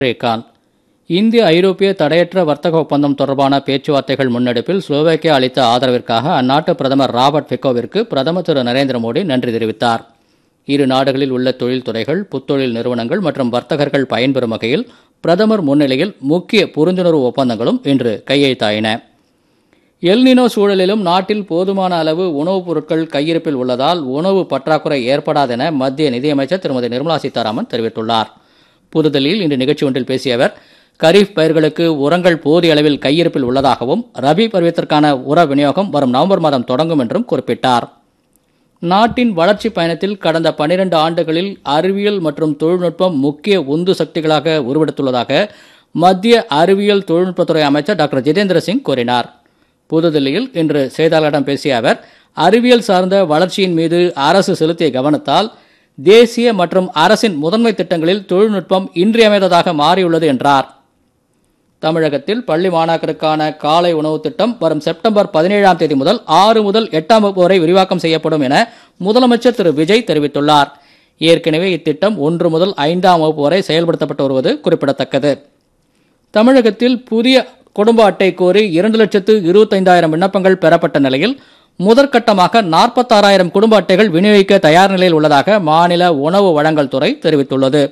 ரேகான் இந்திய ஐரோப்பிய தடையற்ற வர்த்தக ஒப்பந்தம் தொடர்பான பேச்சுவார்த்தைகள் முன்னெடுப்பில் ஸ்லோவேக்கியா அளித்த ஆதரவிற்காக அந்நாட்டு பிரதமர் ராபர்ட் ஃபிகோவிற்கு பிரதமர் திரு நரேந்திர மோடி நன்றி தெரிவித்தார் இரு நாடுகளில் உள்ள தொழில்துறைகள் புத்தொழில் நிறுவனங்கள் மற்றும் வர்த்தகர்கள் பயன்பெறும் வகையில் பிரதமர் முன்னிலையில் முக்கிய புரிந்துணர்வு ஒப்பந்தங்களும் இன்று கையெழுத்தாயின எல்னினோ சூழலிலும் நாட்டில் போதுமான அளவு உணவுப் பொருட்கள் கையிருப்பில் உள்ளதால் உணவு பற்றாக்குறை ஏற்படாதென மத்திய நிதியமைச்சர் திருமதி நிர்மலா சீதாராமன் தெரிவித்துள்ளார் புதுதில்லியில் இன்று நிகழ்ச்சி ஒன்றில் பேசிய அவர் கரீஃப் பயிர்களுக்கு உரங்கள் போதிய அளவில் கையிருப்பில் உள்ளதாகவும் ரபி பருவத்திற்கான உர விநியோகம் வரும் நவம்பர் மாதம் தொடங்கும் என்றும் குறிப்பிட்டார் நாட்டின் வளர்ச்சி பயணத்தில் கடந்த பனிரெண்டு ஆண்டுகளில் அறிவியல் மற்றும் தொழில்நுட்பம் முக்கிய உந்து சக்திகளாக உருவெடுத்துள்ளதாக மத்திய அறிவியல் தொழில்நுட்பத்துறை அமைச்சர் டாக்டர் ஜிதேந்திர சிங் கூறினார் புதுதில்லியில் இன்று செய்தியாளர்களிடம் பேசிய அவர் அறிவியல் சார்ந்த வளர்ச்சியின் மீது அரசு செலுத்திய கவனத்தால் தேசிய மற்றும் அரசின் முதன்மை திட்டங்களில் தொழில்நுட்பம் இன்றியமையாததாக மாறியுள்ளது என்றார் தமிழகத்தில் பள்ளி மாணாக்கருக்கான காலை உணவு திட்டம் வரும் செப்டம்பர் பதினேழாம் தேதி முதல் ஆறு முதல் எட்டாம் வகுப்பு வரை விரிவாக்கம் செய்யப்படும் என முதலமைச்சர் திரு விஜய் தெரிவித்துள்ளார் ஏற்கனவே இத்திட்டம் ஒன்று முதல் ஐந்தாம் வகுப்பு வரை செயல்படுத்தப்பட்டு வருவது குறிப்பிடத்தக்கது தமிழகத்தில் புதிய குடும்ப அட்டை கோரி இரண்டு லட்சத்து இருபத்தைந்தாயிரம் விண்ணப்பங்கள் பெறப்பட்ட நிலையில் முதற்கட்டமாக நாற்பத்தாறாயிரம் குடும்ப அட்டைகள் விநியோகிக்க தயார் நிலையில் உள்ளதாக மாநில உணவு வழங்கல் துறை தெரிவித்துள்ளது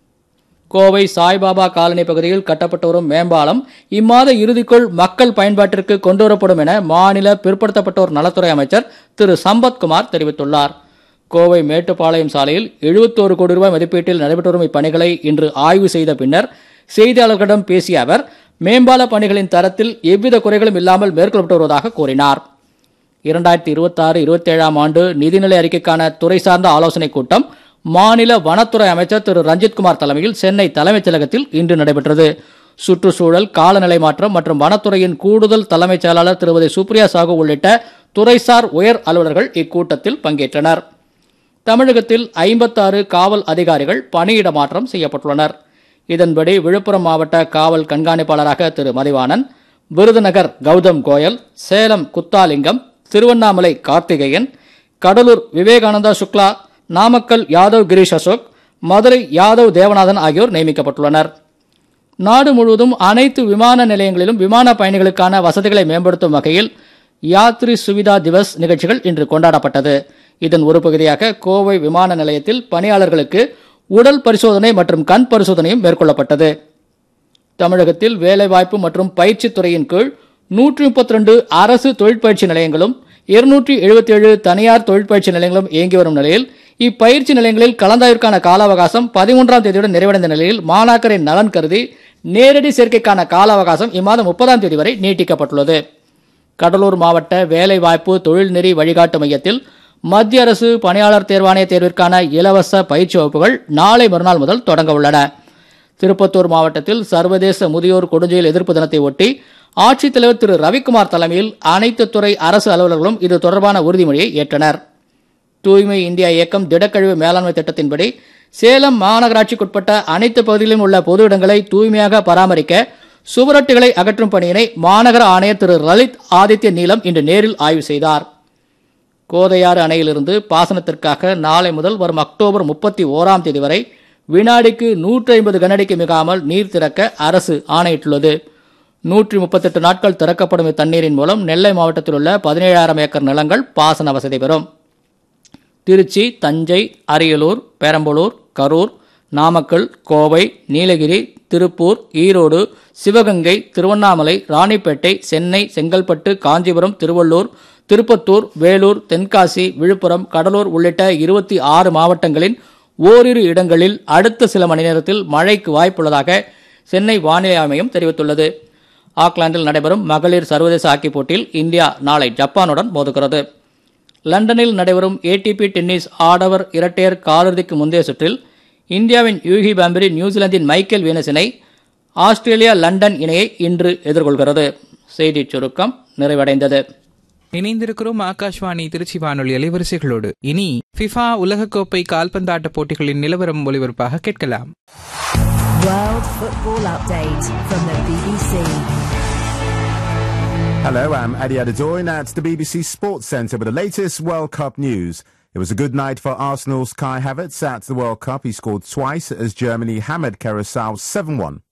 கோவை சாய்பாபா காலனி பகுதியில் கட்டப்பட்டு வரும் மேம்பாலம் இம்மாத இறுதிக்குள் மக்கள் பயன்பாட்டிற்கு கொண்டுவரப்படும் என மாநில பிற்படுத்தப்பட்டோர் நலத்துறை அமைச்சர் திரு சம்பத்குமார் தெரிவித்துள்ளார் கோவை மேட்டுப்பாளையம் சாலையில் எழுபத்தோரு கோடி ரூபாய் மதிப்பீட்டில் நடைபெற்று வரும் இப்பணிகளை இன்று ஆய்வு செய்த பின்னர் செய்தியாளர்களிடம் பேசிய அவர் மேம்பால பணிகளின் தரத்தில் எவ்வித குறைகளும் இல்லாமல் மேற்கொள்ளப்பட்டு வருவதாக கூறினார் இரண்டாயிரத்தி இருபத்தாறு இருபத்தேழாம் ஆண்டு நிதிநிலை அறிக்கைக்கான துறை சார்ந்த ஆலோசனைக் கூட்டம் மாநில வனத்துறை அமைச்சர் திரு ரஞ்சித்குமார் தலைமையில் சென்னை தலைமைச் செயலகத்தில் இன்று நடைபெற்றது சுற்றுச்சூழல் காலநிலை மாற்றம் மற்றும் வனத்துறையின் கூடுதல் தலைமைச் செயலாளர் திருமதி சுப்ரியா சாகு உள்ளிட்ட துறைசார் உயர் அலுவலர்கள் இக்கூட்டத்தில் பங்கேற்றனர் தமிழகத்தில் ஐம்பத்தாறு காவல் அதிகாரிகள் பணியிட மாற்றம் செய்யப்பட்டுள்ளனர் இதன்படி விழுப்புரம் மாவட்ட காவல் கண்காணிப்பாளராக திரு மதிவாணன் விருதுநகர் கௌதம் கோயல் சேலம் குத்தாலிங்கம் திருவண்ணாமலை கார்த்திகேயன் கடலூர் விவேகானந்தா சுக்லா நாமக்கல் யாதவ் கிரீஷ் அசோக் மதுரை யாதவ் தேவநாதன் ஆகியோர் நியமிக்கப்பட்டுள்ளனர் நாடு முழுவதும் அனைத்து விமான நிலையங்களிலும் விமான பயணிகளுக்கான வசதிகளை மேம்படுத்தும் வகையில் யாத்ரி சுவிதா திவஸ் நிகழ்ச்சிகள் இன்று கொண்டாடப்பட்டது இதன் ஒரு பகுதியாக கோவை விமான நிலையத்தில் பணியாளர்களுக்கு உடல் பரிசோதனை மற்றும் கண் பரிசோதனையும் மேற்கொள்ளப்பட்டது தமிழகத்தில் வேலைவாய்ப்பு மற்றும் பயிற்சித் துறையின் கீழ் நூற்றி முப்பத்தி ரெண்டு அரசு தொழிற்பயிற்சி நிலையங்களும் இருநூற்றி எழுபத்தி ஏழு தனியார் தொழிற்பயிற்சி நிலையங்களும் இயங்கி வரும் நிலையில் இப்பயிற்சி நிலையங்களில் கலந்தாய்விற்கான கால அவகாசம் பதிமூன்றாம் தேதியுடன் நிறைவடைந்த நிலையில் மாணாக்கரின் நலன் கருதி நேரடி சேர்க்கைக்கான கால அவகாசம் இம்மாதம் முப்பதாம் தேதி வரை நீட்டிக்கப்பட்டுள்ளது கடலூர் மாவட்ட வேலைவாய்ப்பு தொழில்நெறி வழிகாட்டு மையத்தில் மத்திய அரசு பணியாளர் தேர்வாணைய தேர்விற்கான இலவச பயிற்சி வகுப்புகள் நாளை மறுநாள் முதல் தொடங்க உள்ளன திருப்பத்தூர் மாவட்டத்தில் சர்வதேச முதியோர் கொடுஞ்செயல் எதிர்ப்பு தினத்தை ஒட்டி ஆட்சித்தலைவர் திரு ரவிக்குமார் தலைமையில் அனைத்து துறை அரசு அலுவலர்களும் இது தொடர்பான உறுதிமொழியை ஏற்றனர் தூய்மை இந்தியா இயக்கம் திடக்கழிவு மேலாண்மை திட்டத்தின்படி சேலம் மாநகராட்சிக்குட்பட்ட அனைத்து பகுதிகளிலும் உள்ள பொது இடங்களை தூய்மையாக பராமரிக்க சுவரொட்டிகளை அகற்றும் பணியினை மாநகர ஆணையர் திரு லலித் ஆதித்ய நீலம் இன்று நேரில் ஆய்வு செய்தார் கோதையாறு அணையிலிருந்து பாசனத்திற்காக நாளை முதல் வரும் அக்டோபர் முப்பத்தி ஓராம் தேதி வரை வினாடிக்கு நூற்றி ஐம்பது கனஅடிக்கு மிகாமல் நீர் திறக்க அரசு ஆணையிட்டுள்ளது நூற்றி முப்பத்தெட்டு நாட்கள் திறக்கப்படும் இத்தண்ணீரின் மூலம் நெல்லை மாவட்டத்தில் உள்ள பதினேழாயிரம் ஏக்கர் நிலங்கள் பாசன வசதி பெறும் திருச்சி தஞ்சை அரியலூர் பெரம்பலூர் கரூர் நாமக்கல் கோவை நீலகிரி திருப்பூர் ஈரோடு சிவகங்கை திருவண்ணாமலை ராணிப்பேட்டை சென்னை செங்கல்பட்டு காஞ்சிபுரம் திருவள்ளூர் திருப்பத்தூர் வேலூர் தென்காசி விழுப்புரம் கடலூர் உள்ளிட்ட இருபத்தி ஆறு மாவட்டங்களின் ஓரிரு இடங்களில் அடுத்த சில மணி நேரத்தில் மழைக்கு வாய்ப்புள்ளதாக சென்னை வானிலை ஆணையம் தெரிவித்துள்ளது ஆக்லாந்தில் நடைபெறும் மகளிர் சர்வதேச ஹாக்கி போட்டியில் இந்தியா நாளை ஜப்பானுடன் மோதுகிறது லண்டனில் நடைபெறும் ஏடிபி டென்னிஸ் ஆடவர் இரட்டையர் காலிறுதிக்கு முந்தைய சுற்றில் இந்தியாவின் யூகி பாம்பரி நியூசிலாந்தின் மைக்கேல் வீனஸ் இணை ஆஸ்திரேலியா லண்டன் இணையை இன்று எதிர்கொள்கிறது செய்திச் சுருக்கம் நிறைவடைந்தது இணைந்திருக்கிறோம் ஆகாஷ்வாணி திருச்சி வானொலி அலைவரிசைகளோடு இனி ஃபிஃபா உலகக்கோப்பை கால்பந்தாட்ட போட்டிகளின் நிலவரம் ஒளிபரப்பாக கேட்கலாம் World Football Update from the BBC. Hello, I'm Adi Adedoy. Now it's the BBC Sports Centre with the latest World Cup news. It was a good night for Arsenal's Kai Havertz at the World Cup. He scored twice as Germany hammered Curacao 7-1